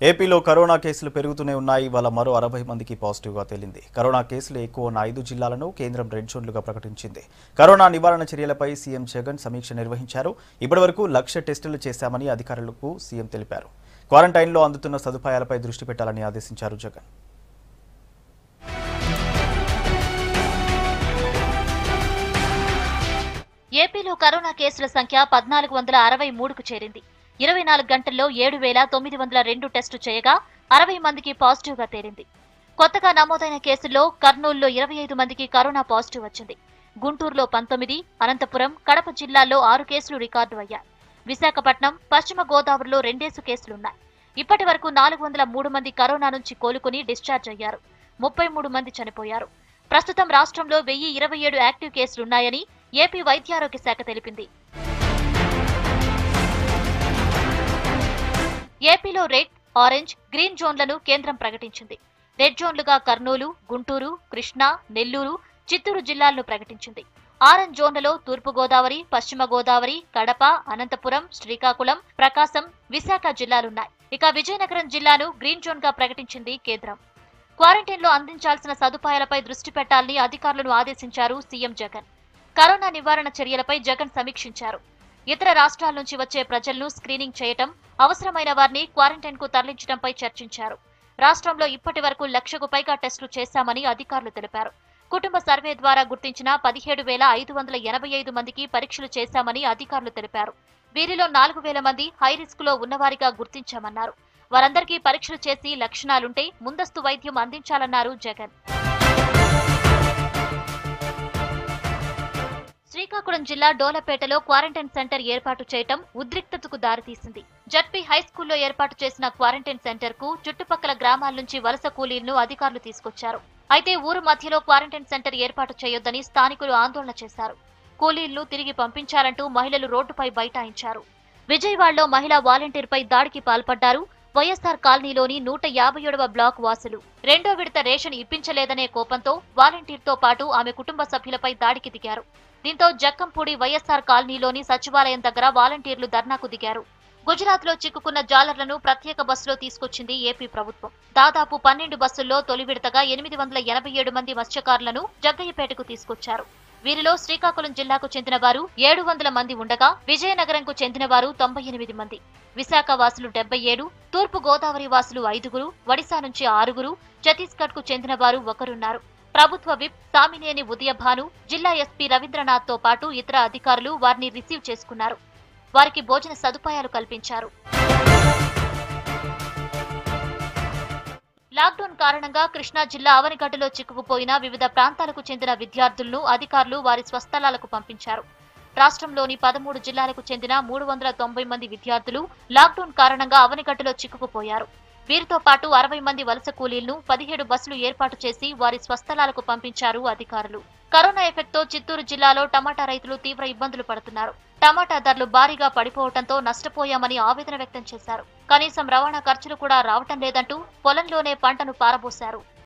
ఏపీలో కరోనా కేసులు పెరుగుతూనే ఉన్నాయి ఇవాళ మరో అరవై మందికి పాజిటివ్గా తేలింది కరోనా కేసులు ఎక్కువ ఉన్న ఐదు జిల్లాలను కేంద్రం రెడ్ జోన్లుగా ప్రకటించింది కరోనా నివారణ చర్యలపై సీఎం జగన్ సమీక్ష నిర్వహించారు ఇప్పటివరకు లక్ష టెస్టులు చేశామని అధికారులకు సీఎం తెలిపారు క్వారంటైన్లో అందుతున్న సదుపాయాలపై దృష్టి పెట్టాలని ఆదేశించారు జగన్ ఏపీలో కరోనా కేసుల సంఖ్య పద్నాలుగు వందల అరవై మూడుకు చేరింది ఇరవై నాలుగు గంటల్లో ఏడు వేల తొమ్మిది వందల రెండు టెస్టు చేయగా అరవై మందికి పాజిటివ్ గా తేలింది కొత్తగా నమోదైన కేసుల్లో కర్నూలులో ఇరవై ఐదు మందికి కరోనా పాజిటివ్ వచ్చింది గుంటూరులో పంతొమ్మిది అనంతపురం కడప జిల్లాల్లో ఆరు కేసులు రికార్డు అయ్యాయి విశాఖపట్నం పశ్చిమ గోదావరిలో రెండేసు కేసులున్నాయి ఇప్పటి వరకు నాలుగు వందల మూడు మంది కరోనా నుంచి కోలుకుని డిశ్చార్జ్ అయ్యారు ముప్పై మూడు మంది చనిపోయారు ప్రస్తుతం రాష్ట్రంలో వెయ్యి ఇరవై ఏడు యాక్టివ్ కేసులున్నాయని ఏపీ వైద్యారోగ్య శాఖ తెలిపింది ఏపీలో రెడ్ ఆరెంజ్ గ్రీన్ జోన్లను కేంద్రం ప్రకటించింది రెడ్ జోన్లుగా కర్నూలు గుంటూరు కృష్ణా నెల్లూరు చిత్తూరు జిల్లాలను ప్రకటించింది ఆరెంజ్ జోన్లలో తూర్పు గోదావరి పశ్చిమ గోదావరి కడప అనంతపురం శ్రీకాకుళం ప్రకాశం విశాఖ జిల్లాలున్నాయి ఇక విజయనగరం జిల్లాను గ్రీన్ జోన్ గా ప్రకటించింది కేంద్రం క్వారంటైన్లో అందించాల్సిన సదుపాయాలపై దృష్టి పెట్టాలని అధికారులను ఆదేశించారు సీఎం జగన్ కరోనా నివారణ చర్యలపై జగన్ సమీక్షించారు ఇతర రాష్ట్రాల నుంచి వచ్చే ప్రజలను స్క్రీనింగ్ చేయటం అవసరమైన వారిని క్వారంటైన్ కు తరలించడంపై చర్చించారు రాష్ట్రంలో ఇప్పటి వరకు లక్షకు పైగా టెస్టులు చేశామని అధికారులు తెలిపారు కుటుంబ సర్వే ద్వారా గుర్తించిన పదిహేడు వేల ఐదు వందల ఎనభై ఐదు మందికి పరీక్షలు చేశామని అధికారులు తెలిపారు వీరిలో నాలుగు వేల మంది హై రిస్క్ లో ఉన్నవారిగా గుర్తించామన్నారు వారందరికీ పరీక్షలు చేసి లక్షణాలుంటే ముందస్తు వైద్యం అందించాలన్నారు జగన్ శ్రీకాకుళం జిల్లా డోలపేటలో క్వారంటైన్ సెంటర్ ఏర్పాటు చేయటం ఉద్రిక్తతకు దారితీసింది జడ్పీ హై స్కూల్లో ఏర్పాటు చేసిన క్వారంటైన్ సెంటర్ కు చుట్టుపక్కల గ్రామాల నుంచి వలస కూలీలను అధికారులు తీసుకొచ్చారు అయితే ఊరు మధ్యలో క్వారంటైన్ సెంటర్ ఏర్పాటు చేయొద్దని స్థానికులు ఆందోళన చేశారు కూలీలను తిరిగి పంపించాలంటూ మహిళలు రోడ్డుపై బైఠాయించారు విజయవాడలో మహిళా వాలంటీర్పై దాడికి పాల్పడ్డారు వైఎస్ఆర్ కాలనీలోని నూట యాభై ఏడవ బ్లాక్ వాసులు రెండో విడత రేషన్ ఇప్పించలేదనే కోపంతో వాలంటీర్తో పాటు ఆమె కుటుంబ సభ్యులపై దాడికి దిగారు దీంతో జక్కంపూడి వైఎస్ఆర్ కాలనీలోని సచివాలయం దగ్గర వాలంటీర్లు ధర్నాకు దిగారు గుజరాత్ లో చిక్కుకున్న జాలర్లను ప్రత్యేక బస్సులో తీసుకొచ్చింది ఏపీ ప్రభుత్వం దాదాపు పన్నెండు బస్సుల్లో తొలి విడతగా ఎనిమిది వందల ఎనభై ఏడు మంది మత్స్యకారులను జగ్గయ్యపేటకు తీసుకొచ్చారు వీరిలో శ్రీకాకుళం జిల్లాకు చెందిన వారు ఏడు వందల మంది ఉండగా విజయనగరంకు చెందిన వారు తొంభై ఎనిమిది మంది విశాఖ వాసులు డెబ్బై ఏడు తూర్పు గోదావరి వాసులు ఐదుగురు ఒడిశా నుంచి ఆరుగురు ఛత్తీస్గఢ్ కు చెందిన వారు ఒకరున్నారు ప్రభుత్వ విప్ సామినేని ఉదయభాను జిల్లా ఎస్పీ రవీంద్రనాథ్ తో పాటు ఇతర అధికారులు వారిని రిసీవ్ చేసుకున్నారు వారికి భోజన సదుపాయాలు కల్పించారు లాక్డౌన్ కారణంగా కృష్ణా జిల్లా అవనిగడ్డలో చిక్కుకుపోయిన వివిధ ప్రాంతాలకు చెందిన విద్యార్థులను అధికారులు వారి స్వస్థలాలకు పంపించారు రాష్ట్రంలోని పదమూడు జిల్లాలకు చెందిన మూడు వందల తొంభై మంది విద్యార్థులు లాక్డౌన్ కారణంగా అవనిగడ్డలో చిక్కుకుపోయారు వీరితో పాటు అరవై మంది వలస కూలీలను పదిహేడు బస్సులు ఏర్పాటు చేసి వారి స్వస్థలాలకు పంపించారు అధికారులు కరోనా ఎఫెక్ట్ తో చిత్తూరు జిల్లాలో టమాటా రైతులు తీవ్ర ఇబ్బందులు పడుతున్నారు టమాటా ధరలు భారీగా పడిపోవడంతో నష్టపోయామని ఆవేదన వ్యక్తం చేశారు కనీసం రవాణా ఖర్చులు కూడా రావటం లేదంటూ పొలంలోనే పంటను పారబోశారు